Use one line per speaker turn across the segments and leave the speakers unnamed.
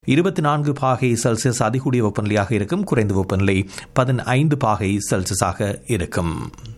இருபத்தி நான்கு பாகை செல்சியஸ் அதிகூடிய வெப்பநிலையாக இருக்கும் குறைந்த வெப்பநிலை பதினைந்து பாகை செல்சியஸாக இருக்கும்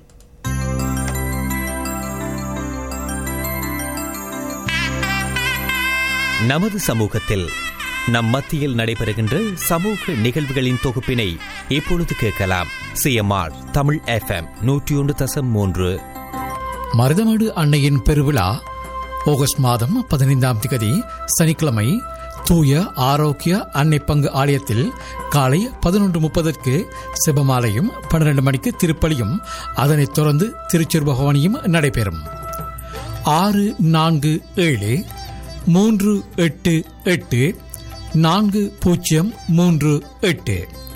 நமது சமூகத்தில் நம் மத்தியில் நடைபெறுகின்ற சமூக நிகழ்வுகளின் தொகுப்பினை இப்பொழுது கேட்கலாம் சிஎம்ஆர் தமிழ் எஃப்எம் நூற்றி ஒன்று தசம் மூன்று
மருதமடு அன்னையின் பெருவிழா ஆகஸ்ட் மாதம் பதினைந்தாம் திகதி சனிக்கிழமை தூய ஆரோக்கிய அன்னை பங்கு ஆலயத்தில் காலை பதினொன்று முப்பதற்கு சிவமாலையும் பன்னிரண்டு மணிக்கு திருப்பலியும் அதனைத் தொடர்ந்து திருச்செரு பகவானியும் நடைபெறும் ஆறு நான்கு ஏழு மூன்று எட்டு எட்டு நான்கு பூஜ்ஜியம் மூன்று எட்டு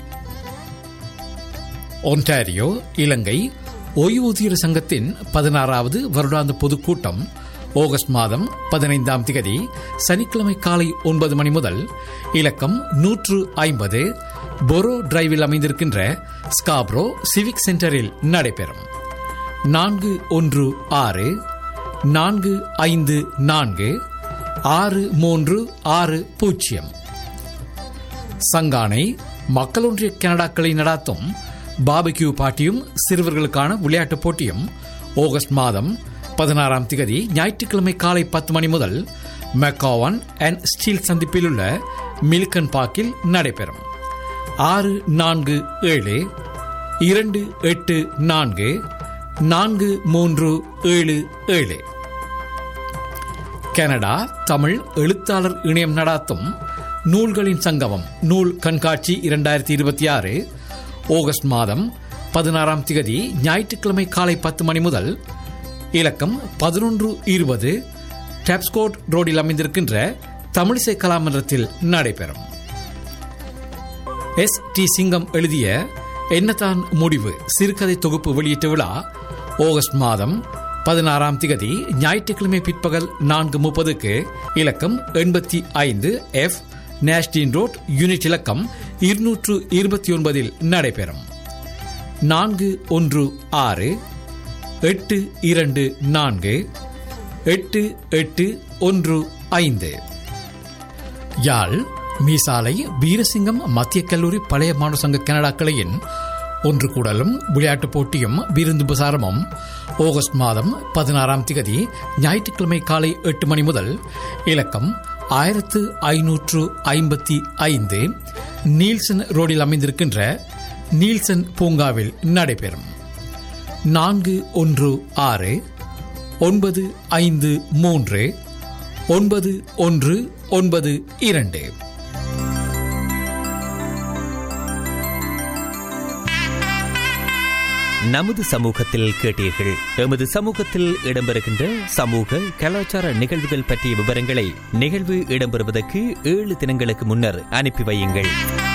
ஒன்டாரியோ இலங்கை ஓய்வூதியர் சங்கத்தின் பதினாறாவது வருடாந்த பொதுக்கூட்டம் ஆகஸ்ட் மாதம் பதினைந்தாம் திகதி சனிக்கிழமை காலை ஒன்பது மணி முதல் இலக்கம் நூற்று ஐம்பது பொரோ டிரைவில் அமைந்திருக்கின்ற ஸ்காப்ரோ சிவிக் சென்டரில் நடைபெறும் நான்கு ஒன்று ஆறு நான்கு ஐந்து நான்கு ஆறு மூன்று ஆறு பூஜ்ஜியம் சங்கானை மக்கள் ஒன்றிய கனடாக்களை நடாத்தும் பாபிக்யூ பாட்டியும் சிறுவர்களுக்கான விளையாட்டுப் போட்டியும் ஆகஸ்ட் மாதம் பதினாறாம் திகதி ஞாயிற்றுக்கிழமை காலை பத்து மணி முதல் மெக்காவான் அண்ட் ஸ்டீல் சந்திப்பில் உள்ள மில்கன் பார்க்கில் நடைபெறும் ஆறு நான்கு ஏழு இரண்டு எட்டு நான்கு நான்கு மூன்று ஏழு ஏழு கனடா தமிழ் எழுத்தாளர் இணையம் நடாத்தும் நூல்களின் சங்கமம் நூல் கண்காட்சி இரண்டாயிரத்தி இருபத்தி ஆறு ஆகஸ்ட் மாதம் பதினாறாம் திகதி ஞாயிற்றுக்கிழமை காலை பத்து மணி முதல் இலக்கம் பதினொன்று இருபது டாப்ஸ்கோட் ரோடில் அமைந்திருக்கின்ற தமிழிசை கலாமன்றத்தில் நடைபெறும் எஸ் டி சிங்கம் எழுதிய என்னதான் முடிவு சிறுகதை தொகுப்பு வெளியீட்டு விழா ஆகஸ்ட் மாதம் பதினாறாம் திகதி ஞாயிற்றுக்கிழமை பிற்பகல் நான்கு முப்பதுக்கு இலக்கம் எண்பத்தி ஐந்து எஃப் நேஷ்டின் ரோட் யூனிட் இலக்கம் இருநூற்று இருபத்தி ஒன்பதில் நடைபெறும் நான்கு ஒன்று ஆறு எட்டு இரண்டு நான்கு எட்டு எட்டு ஒன்று ஐந்து யாழ் மீசாலை வீரசிங்கம் மத்திய கல்லூரி பழைய மாணவர் சங்க கனடா கிளையின் ஒன்று கூடலும் விளையாட்டுப் போட்டியும் விருந்து பிரசாரமும் ஆகஸ்ட் மாதம் பதினாறாம் திகதி ஞாயிற்றுக்கிழமை காலை எட்டு மணி முதல் இலக்கம் ஆயிரத்து ஐநூற்று ஐம்பத்தி ஐந்து நீல்சன் ரோடில் அமைந்திருக்கின்ற நீல்சன் பூங்காவில் நடைபெறும் நான்கு ஒன்று ஆறு ஒன்பது ஐந்து மூன்று ஒன்பது ஒன்று ஒன்பது இரண்டு
நமது சமூகத்தில் கேட்டீர்கள் எமது சமூகத்தில் இடம்பெறுகின்ற சமூக கலாச்சார நிகழ்வுகள் பற்றிய விவரங்களை நிகழ்வு இடம்பெறுவதற்கு ஏழு தினங்களுக்கு முன்னர் அனுப்பி வையுங்கள்